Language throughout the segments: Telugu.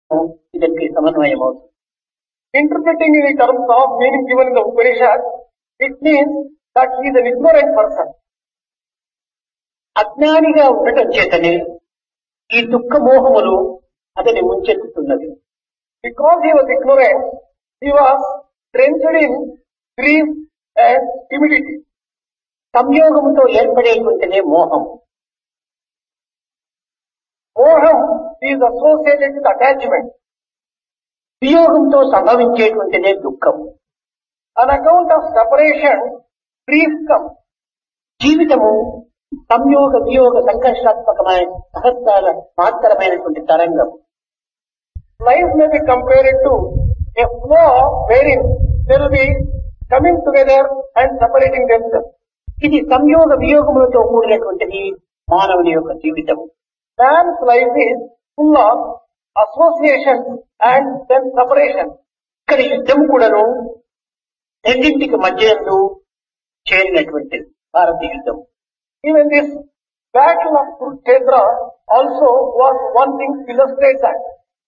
ಇದಕ್ಕೆ ಸಮನ್ವಯ అవుతుంది Interpreting in terms of meaning given in the Upanishad, it means that he is an ignorant person. అజ్ఞానిగా ఉండటం చేతనే ఈ దుఃఖ మోహములు అతని ముంచెత్తుతున్నది Because he was ignorant, he was drenched in grief and timidity. సంయోగముతో ఏర్పడేటువంటిదే మోహం Moham is associated with attachment. వియోగంతో సంభవించేటువంటిదే దుఃఖం On account of separation, grief comes. జీవితము సంయోగ వియోగ సంఘర్షాత్మకమైన సహస్రాల మాత్రమైనటువంటి తరంగం Life may be compared to a flow wherein there will be coming together and separating themselves. ఇది సంయోగ వియోగములతో కూడినటువంటిది మానవుని యొక్క జీవితం Man's life is full of association and then separation. ఇక్కడ యుద్ధం కూడాను రెండింటికి మధ్యందు చేరినటువంటిది భారత యుద్ధం Even this battle of Kurukshetra also was one thing to illustrate that.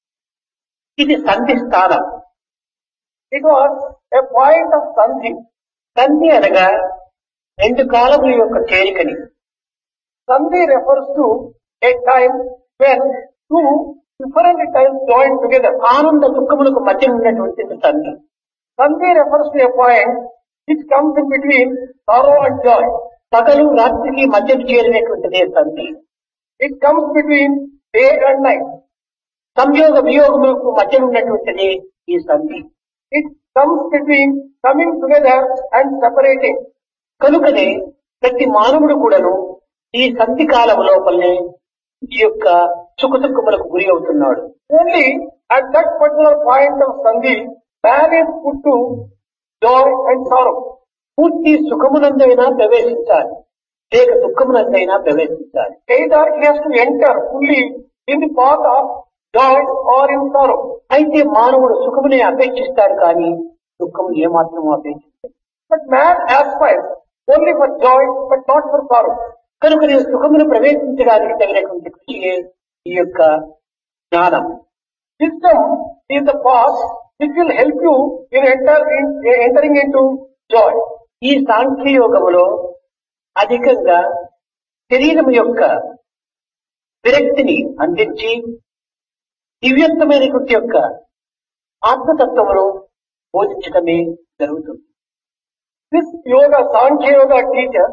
ఇది సంధి స్థానం It was a point of sandhi. సంధి అనగా రెండు కాలముల యొక్క చేరికని Sandhi refers to a time when two different times join together. ఆనంద దుఃఖములకు మధ్య ఉన్నటువంటిది సంధి Sandhi refers to a point which comes in between sorrow and joy. పగలు రాత్రికి మధ్య చేరినటువంటిదే సంధి It comes between day and night. సంయోగ వియోగములకు మధ్య ఉన్నటువంటిది ఈ సంధి It comes between coming together and separating. కనుకనే ప్రతి మానవుడు కూడాను ఈ సంధి కాలం లోపలనే ఈ యొక్క సుఖ దుఃఖములకు గురి అవుతున్నాడు Only at that particular point of sandhi, man is put to joy and sorrow. పూర్తి సుఖమునందైనా ప్రవేశించాలి లేక దుఃఖమునందైనా ప్రవేశించాలి Either he has to enter fully in the path of joy or in sorrow. అయితే మానవుడు సుఖమునే అపేక్షిస్తాడు కానీ దుఃఖమును ఏమాత్రం అపేక్షిస్తాడు But man aspires only for joy but not for sorrow. కనుక నేను సుఖమును ప్రవేశించడానికి తగినటువంటి కృషియే ఈ యొక్క జ్ఞానం Wisdom is the path which will help you in, enter in entering into joy. ఈ సాంఖ్యయోగములో అధికంగా శరీరం యొక్క విరక్తిని అందించి దివ్యత్వమైనటువంటి యొక్క ఆత్మతత్వమును బోధించడమే జరుగుతుంది This yoga, Sankhya yoga teaches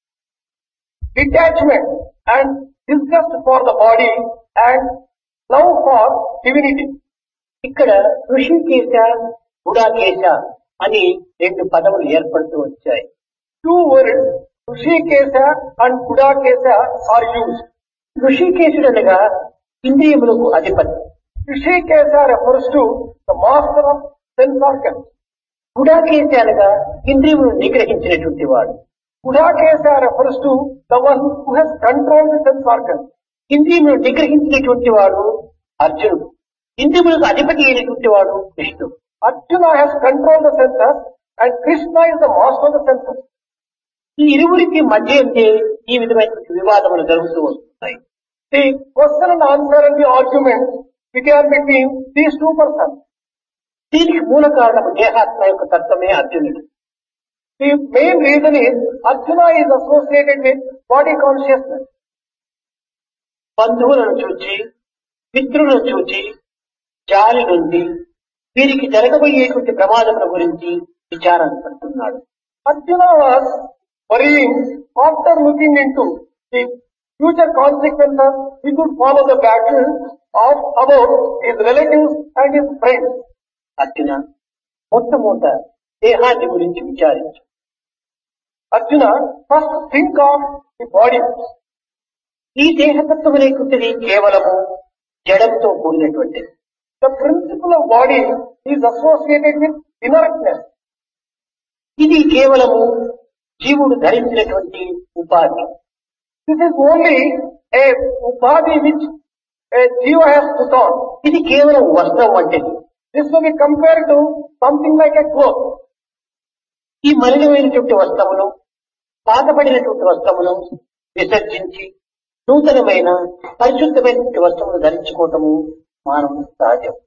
detachment and disgust for the body and love for divinity. ఇక్కడ ఋషికేశ గుడాకేశ అని రెండు పదములు ఏర్పడుతూ వచ్చాయి Two words, Rishikesa and Kudakesa are used. ఋషికేశుడు అనగా ఇంద్రియములకు అధిపతి Rishikesa refers to the master of sense organs. గుడాకేశ అనగా ఇంద్రియములు నిగ్రహించినటువంటి వాడు Kudakesa refers to the one who has controlled the sense organs. ఇంద్రియములు నిగ్రహించినటువంటి వాడు అర్జునుడు ఇంద్రియములకు అధిపతి అయినటువంటి వాడు కృష్ణుడు Arjuna has controlled the senses and Krishna is the master of the senses. ఈ ఇరువురికి మధ్య ఉంటే ఈ విధమైనటువంటి వివాదములు జరుగుతూ వస్తున్నాయి The question and answer and the argument began between these two persons. దీనికి మూల కారణం దేహాత్మ యొక్క తత్వమే అర్జునుడు The main reason is Arjuna is associated with body consciousness. బంధువులను చూచి మిత్రులను చూచి జాలి నుండి వీరికి జరగబోయేటువంటి ప్రమాదముల గురించి విచారణ పడుతున్నాడు Arjuna was worrying after looking into the future consequences he could follow the battle of about his relatives and his friends. Arjuna మొట్టమొదట దేహాన్ని గురించి విచారించు Arjuna, first think of the body. ఈ దేహతత్వం అనేటువంటిది కేవలము జడంతో కూడినటువంటిది The principle of body is associated with inertness. ఇది కేవలము జీవుడు ధరించినటువంటి ఉపాధి This is only a upadhi which a jiva has put on. ఇది కేవలం వస్త్రం వంటిది This will be compared to something like a cloth. ఈ మలినమైనటువంటి వస్త్రమును పాతబడినటువంటి వస్త్రమును విసర్జించి నూతనమైన పరిశుద్ధమైనటువంటి వస్త్రమును ధరించుకోవటము మానవుని సహజం